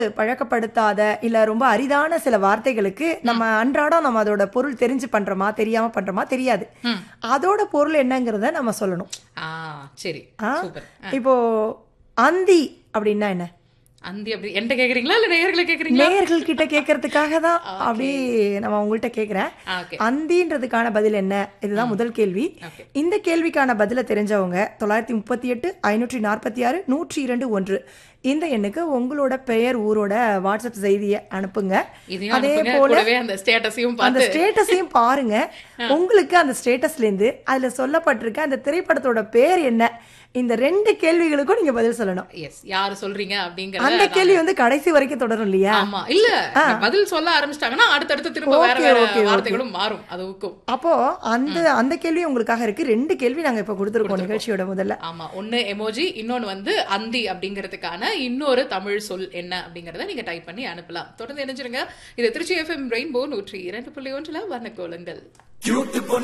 பழக்கப்படுத்தாத இல்ல ரொம்ப அரிதான சில வார்த்தைகளுக்கு நம்ம அன்றாடம் நம்ம அதோட பொருள் தெரிஞ்சு பண்றோமா தெரியாம பண்றோமா தெரியாது ம். அதோட பொருள் என்னங்கிறத நம்ம சொல்லணும் ஆ சரி ஆ? சூப்பர் இப்போ அந்தி அப்படின்னா என்ன அந்தி அப்படி என்கிட்ட கேக்குறீங்களா இல்ல நேயர்களை கேக்குறீங்களா நேயர்கள் கிட்ட கேட்கறதுக்காக தான் அப்படி நம்ம உங்கள்கிட்ட கேட்குறேன் ஆ, ஓகே அந்தின்றதுக்கான பதில் என்ன இதுதான் முதல் கேள்வி ஓகே இந்த கேள்விக்கான பதிலை தெரிஞ்சவங்க தொள்ளாயிரத்தி முப்பத்தி எட்டு ஐநூற்றி நாற்பத்தி ஆறு நூற்றி இரண்டு ஒன்று இந்த எண்ணுக்கு உங்களோட பெயர் ஊரோட வாட்ஸ்அப் செய்தியை அனுப்புங்க இதையும் அதே அனுப்புங்க போல கூடவே அந்த ஸ்டேட்டஸையும் அந்த பார்த்து ஸ்டேட்டஸையும் பாருங்க உங்களுக்கு அந்த ஸ்டேட்டஸ்ல இருந்து அதுல சொல்லப்பட்டிருக்க அந்த திரைப்படத்தோட பேர் என்ன இந்த ரெண்டு கேள்விகளுக்கும் நீங்க பதில் சொல்லணும் எஸ் யாரு சொல்றீங்க அப்படிங்கறத அந்த கேள்வி வந்து கடைசி வரைக்கும் தொடரும் இல்லையா ஆமா இல்ல பதில் சொல்ல ஆரம்பிச்சிட்டாங்கன்னா அடுத்தடுத்து திரும்ப வேற Okay, வேற okay, okay. வார்த்தைகளும் மாறும் அது ஊக்கும் அப்போ அந்த அந்த கேள்வி உங்களுக்காக இருக்கு ரெண்டு கேள்வி நாங்க இப்ப கொடுத்துருக்கோம் நிகழ்ச்சியோட முதல்ல ஆமா ஒண்ணு எமோஜி இன்னொன்னு வந்து அந்தி அப்படிங்கிறதுக்கான இன்னொரு தமிழ் சொல் என்ன அப்படிங்கறத நீங்க டைப் பண்ணி அனுப்பலாம் தொடர்ந்து இணைஞ்சிருங்க இது திருச்சி எஃப்எம் ரெயின்போ நூற்றி இரண்டு புள்ளி ஒன்றுல வர்ணக்கோலங்கள்